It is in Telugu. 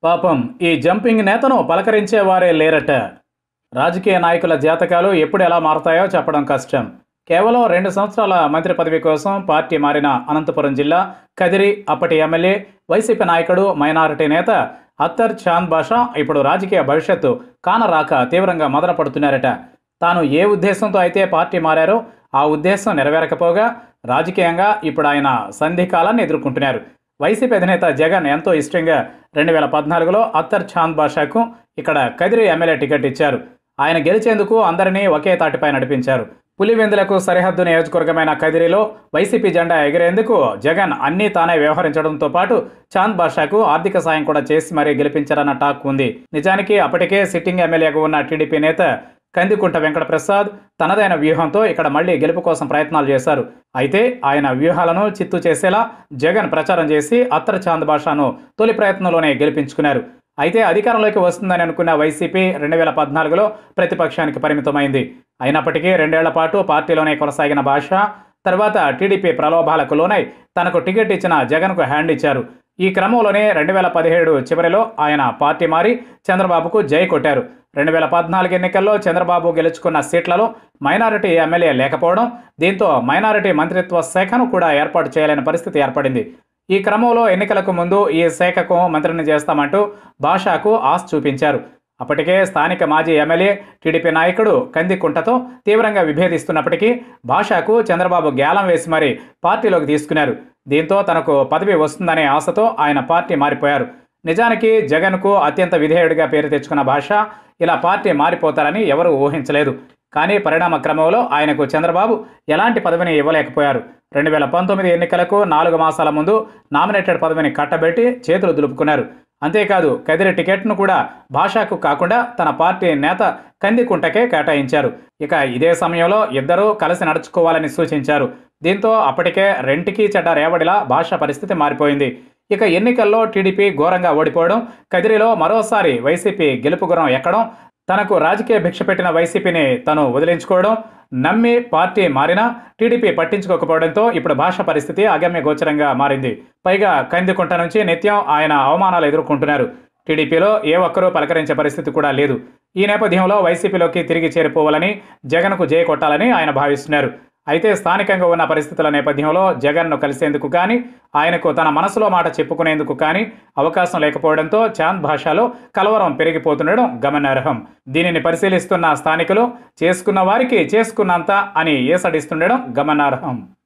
పాపం ఈ జంపింగ్ నేతను పలకరించేవారే లేరట రాజకీయ నాయకుల జాతకాలు ఎప్పుడు ఎలా మారతాయో చెప్పడం కష్టం కేవలం రెండు సంవత్సరాల మంత్రి పదవి కోసం పార్టీ మారిన అనంతపురం జిల్లా కదిరి అప్పటి ఎమ్మెల్యే వైసీపీ నాయకుడు మైనారిటీ నేత అత్తర్ చాంద్ బాషా ఇప్పుడు రాజకీయ భవిష్యత్తు కానరాక తీవ్రంగా మదన పడుతున్నారట తాను ఏ ఉద్దేశంతో అయితే పార్టీ మారారో ఆ ఉద్దేశం నెరవేరకపోగా రాజకీయంగా ఇప్పుడు ఆయన సంధికాలాన్ని ఎదుర్కొంటున్నారు వైసీపీ అధినేత జగన్ ఎంతో ఇష్టంగా రెండు వేల పద్నాలుగులో అత్తర్ చాంద్ బాషాకు ఇక్కడ కదిరి ఎమ్మెల్యే టికెట్ ఇచ్చారు ఆయన గెలిచేందుకు అందరినీ ఒకే తాటిపై నడిపించారు పులివెందులకు సరిహద్దు నియోజకవర్గమైన కదిరిలో వైసీపీ జెండా ఎగిరేందుకు జగన్ అన్నీ తానే వ్యవహరించడంతో పాటు చాంద్ బాషాకు ఆర్థిక సాయం కూడా చేసి మరీ గెలిపించారన్న టాక్ ఉంది నిజానికి అప్పటికే సిట్టింగ్ ఎమ్మెల్యేగా ఉన్న టీడీపీ నేత కందికుంట వెంకటప్రసాద్ తనదైన వ్యూహంతో ఇక్కడ మళ్లీ గెలుపు కోసం ప్రయత్నాలు చేశారు అయితే ఆయన వ్యూహాలను చిత్తు చేసేలా జగన్ ప్రచారం చేసి అత్తర్ చాంద్ భాషను తొలి ప్రయత్నంలోనే గెలిపించుకున్నారు అయితే అధికారంలోకి వస్తుందని అనుకున్న వైసీపీ రెండు వేల పద్నాలుగులో ప్రతిపక్షానికి పరిమితమైంది అయినప్పటికీ రెండేళ్ల పాటు పార్టీలోనే కొనసాగిన భాష తర్వాత టీడీపీ ప్రలోభాలకు లోనై తనకు టికెట్ ఇచ్చిన జగన్కు హ్యాండ్ ఇచ్చారు ఈ క్రమంలోనే రెండు వేల పదిహేడు చివరిలో ఆయన పార్టీ మారి చంద్రబాబుకు జై కొట్టారు రెండు వేల పద్నాలుగు ఎన్నికల్లో చంద్రబాబు గెలుచుకున్న సీట్లలో మైనారిటీ ఎమ్మెల్యే లేకపోవడం దీంతో మైనారిటీ మంత్రిత్వ శాఖను కూడా ఏర్పాటు చేయలేని పరిస్థితి ఏర్పడింది ఈ క్రమంలో ఎన్నికలకు ముందు ఈ శాఖకు మంత్రిని చేస్తామంటూ భాషాకు ఆశ చూపించారు అప్పటికే స్థానిక మాజీ ఎమ్మెల్యే టీడీపీ నాయకుడు కందికుంటతో తీవ్రంగా విభేదిస్తున్నప్పటికీ భాషకు చంద్రబాబు గ్యాలం వేసి మరీ పార్టీలోకి తీసుకున్నారు దీంతో తనకు పదవి వస్తుందనే ఆశతో ఆయన పార్టీ మారిపోయారు నిజానికి జగన్కు అత్యంత విధేయుడిగా పేరు తెచ్చుకున్న భాష ఇలా పార్టీ మారిపోతారని ఎవరూ ఊహించలేదు కానీ పరిణామ క్రమంలో ఆయనకు చంద్రబాబు ఎలాంటి పదవిని ఇవ్వలేకపోయారు రెండు వేల పంతొమ్మిది ఎన్నికలకు నాలుగు మాసాల ముందు నామినేటెడ్ పదవిని కట్టబెట్టి చేతులు దులుపుకున్నారు అంతేకాదు కదిరి టికెట్ను కూడా భాషకు కాకుండా తన పార్టీ నేత కందికుంటకే కేటాయించారు ఇక ఇదే సమయంలో ఇద్దరూ కలిసి నడుచుకోవాలని సూచించారు దీంతో అప్పటికే రెంటికి చెడ్డ రేవడిలా భాష పరిస్థితి మారిపోయింది ఇక ఎన్నికల్లో టీడీపీ ఘోరంగా ఓడిపోవడం కదిరిలో మరోసారి వైసీపీ గెలుపు గురం ఎక్కడం తనకు రాజకీయ భిక్ష పెట్టిన వైసీపీని తను వదిలించుకోవడం నమ్మి పార్టీ మారినా టీడీపీ పట్టించుకోకపోవడంతో ఇప్పుడు భాష పరిస్థితి అగమ్య గోచరంగా మారింది పైగా కందికుంట నుంచి నిత్యం ఆయన అవమానాలు ఎదుర్కొంటున్నారు టీడీపీలో ఏ ఒక్కరూ పలకరించే పరిస్థితి కూడా లేదు ఈ నేపథ్యంలో వైసీపీలోకి తిరిగి చేరిపోవాలని జగన్కు జయ కొట్టాలని ఆయన భావిస్తున్నారు అయితే స్థానికంగా ఉన్న పరిస్థితుల నేపథ్యంలో జగన్ను కలిసేందుకు కానీ ఆయనకు తన మనసులో మాట చెప్పుకునేందుకు కానీ అవకాశం లేకపోవడంతో చాంద్ భాషలో కలవరం పెరిగిపోతుండడం గమనార్హం దీనిని పరిశీలిస్తున్న స్థానికులు చేసుకున్న వారికి చేసుకున్నంత అని ఏసడిస్తుండడం గమనార్హం